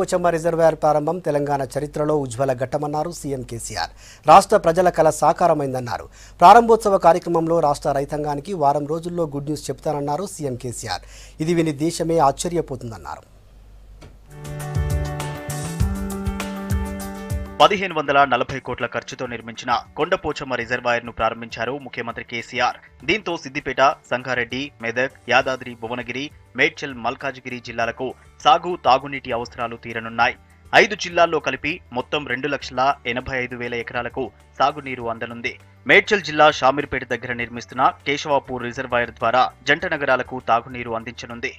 Pochamma reservoir ప్రారంభం తెలంగాణ చరిత్రలో ఉజ్వల ఘట్టమన్నారు CM KCR రాష్ట్ర ప్రజల కల సాకారమైందన్నారు ప్రారంభోత్సవ కార్యక్రమంలో రాష్ట్ర రైతాంగానికి వారం రోజుల్లో గుడ్ న్యూస్ చెప్తానన్నారు సీఎం కేసీఆర్ ఇది విని దేశమే ఆశ్చర్యపోతుందన్నారు పదిహేను వందల నలభై కోట్ల ఖర్చుతో నిర్మించిన కొండపోచమ్మ రిజర్వాయర్ ను ప్రారంభించారు ముఖ్యమంత్రి కేసీఆర్ దీంతో సిద్దిపేట సంగారెడ్డి మెదక్ యాదాద్రి భువనగిరి మేడ్చల్ మల్కాజిగిరి జిల్లాలకు సాగు తాగునీటి అవసరాలు తీరనున్నాయి ఐదు జిల్లాల్లో కలిపి మొత్తం రెండు లక్షల ఎనభై ఐదు వేల ఎకరాలకు సాగునీరు అందనుంది మేడ్చల్ జిల్లా షామీర్పేట దగ్గర నిర్మిస్తున్న కేశవాపూర్ రిజర్వాయర్ ద్వారా జంట నగరాలకు తాగునీరు అందించనుంది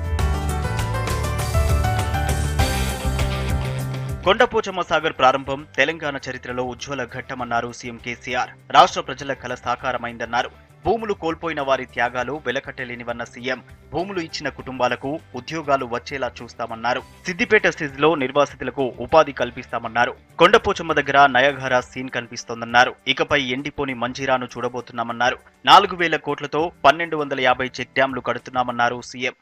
కొండపోచమ్మ సాగర్ ప్రారంభం తెలంగాణ చరిత్రలో ఉజ్వల ఘట్టమన్నారు సీఎం కేసీఆర్ రాష్ట్ర ప్రజల కల సాకారమైందన్నారు భూములు కోల్పోయిన వారి త్యాగాలు వెలకట్టలేనివన్న సీఎం భూములు ఇచ్చిన కుటుంబాలకు ఉద్యోగాలు వచ్చేలా చూస్తామన్నారు సిద్దిపేట స్థితిలో నిర్వాసితులకు ఉపాధి కల్పిస్తామన్నారు కొండపోచమ్మ దగ్గర నయగార సీన్ కనిపిస్తోందన్నారు ఇకపై ఎండిపోని మంజీరాను చూడబోతున్నామన్నారు నాలుగు వేల కోట్లతో పన్నెండు వందల యాభై చెక్ డ్యాంలు కడుతున్నామన్నారు సీఎం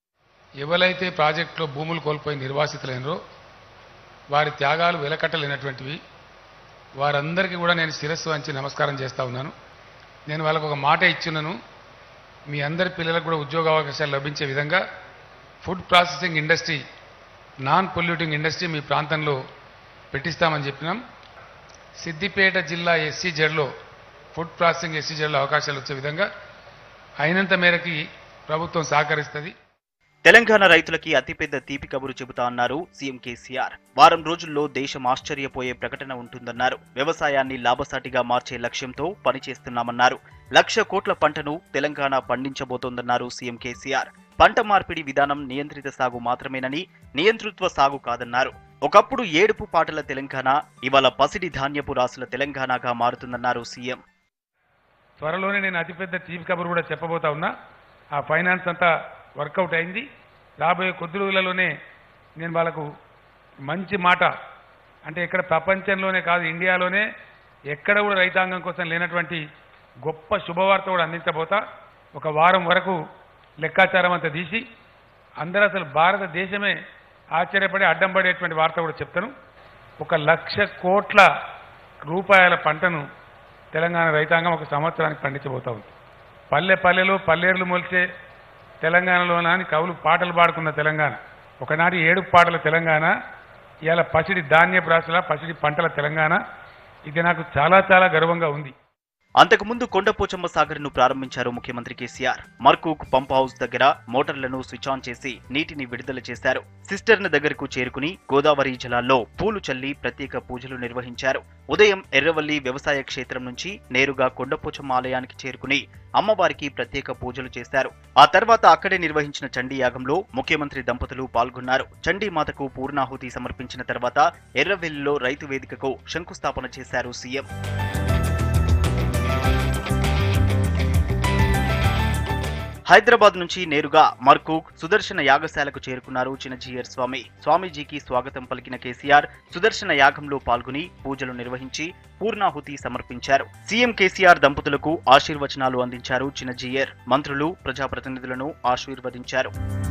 ఎవరైతే ప్రాజెక్టులో భూములు కోల్పోయి నిర్వాసితులైనరో వారి త్యాగాలు వెలకట్టలేనటువంటివి వారందరికీ కూడా నేను శిరస్సు వంచి నమస్కారం చేస్తా ఉన్నాను నేను వాళ్ళకు ఒక మాట ఇచ్చున్నాను మీ అందరి పిల్లలకు కూడా ఉద్యోగ అవకాశాలు లభించే విధంగా food processing industry non polluting industry మీ ప్రాంతంలో పెట్టిస్తామని చెప్పినాం సిద్దిపేట జిల్లా ఎస్సీ జెడ్లో ఫుడ్ ప్రాసెసింగ్ ఎస్సీ జెడ్లో అవకాశాలు వచ్చే విధంగా అయినంత మేరకి ప్రభుత్వం సహకరిస్తుంది తెలంగాణ రైతులకి అతిపెద్ద తీపి కబురు చెబుతా అన్నారు సీఎం కేసీఆర్ వారం రోజుల్లో దేశం ఆశ్చర్యపోయే ప్రకటన ఉంటుందన్నారు వ్యవసాయాన్ని లాభసాటిగా మార్చే లక్ష్యంతో పనిచేస్తున్నామన్నారు లక్ష కోట్ల పంటను తెలంగాణ పండించబోతోందన్నారు సీఎం కేసీఆర్ పంట మార్పిడి విధానం నియంత్రిత సాగు మాత్రమేనని నియంతృత్వ సాగు కాదన్నారు ఒకప్పుడు ఏడుపు పాటల తెలంగాణ ఇవాళ పసిడి ధాన్యపు రాసుల తెలంగాణగా మారుతుందన్నారు సీఎం త్వరలోనే నేను అతిపెద్ద చీఫ్ కబుర్ కూడా చెప్పబోతా ఉన్నా ఆ ఫైనాన్స్ అంతా వర్కౌట్ అయింది రాబోయే కొద్ది రోజులలోనే నేను వాళ్ళకు మంచి మాట అంటే ఇక్కడ ప్రపంచంలోనే కాదు ఇండియాలోనే ఎక్కడ కూడా రైతాంగం కోసం లేనటువంటి గొప్ప శుభవార్త కూడా అందించబోతా ఒక వారం వరకు లెక్కాచారం అంతా తీసి అందరూ అసలు భారతదేశమే ఆశ్చర్యపడి అడ్డం పడేటువంటి వార్త కూడా చెప్తాను ఒక లక్ష కోట్ల రూపాయల పంటను తెలంగాణ రైతాంగం ఒక సంవత్సరానికి పండించబోతా ఉంది పల్లె పల్లెలో పల్లేర్లు మొలిచే తెలంగాణలోన అని కవులు పాటలు పాడుకున్న తెలంగాణ ఒకనాటి ఏడు పాటల తెలంగాణ ఇవాళ పసిడి ధాన్యపు రాశుల పసిడి పంటల తెలంగాణ ఇది నాకు చాలా చాలా గర్వంగా ఉంది అంతకుముందు కొండపోచమ్మ సాగర్ ను ప్రారంభించారు ముఖ్యమంత్రి కేసీఆర్ మర్కూక్ పంప్ హౌస్ దగ్గర మోటార్లను స్విచ్ ఆన్ చేసి నీటిని విడుదల చేశారు సిస్టర్న్ దగ్గరకు చేరుకుని గోదావరి జలాల్లో పూలు చల్లి ప్రత్యేక పూజలు నిర్వహించారు ఉదయం ఎర్రవల్లి వ్యవసాయ క్షేత్రం నుంచి నేరుగా కొండపోచమ్మ ఆలయానికి చేరుకుని అమ్మవారికి ప్రత్యేక పూజలు చేశారు ఆ తర్వాత అక్కడే నిర్వహించిన చండీ యాగంలో ముఖ్యమంత్రి దంపతులు పాల్గొన్నారు చండీ మాతకు పూర్ణాహుతి సమర్పించిన తర్వాత ఎర్రవెల్లిలో రైతు వేదికకు శంకుస్థాపన చేశారు సీఎం హైదరాబాద్ నుంచి నేరుగా మర్కూక్ సుదర్శన యాగశాలకు చేరుకున్నారు చిన్నజీయర్ స్వామి స్వామీజీకి స్వాగతం పలికిన కేసీఆర్ సుదర్శన యాగంలో పాల్గొని పూజలు నిర్వహించి పూర్ణాహుతి సమర్పించారు సీఎం కేసీఆర్ దంపతులకు ఆశీర్వచనాలు అందించారు చిన్నజీయర్ మంత్రులు ప్రజాప్రతినిధులను ఆశీర్వదించారు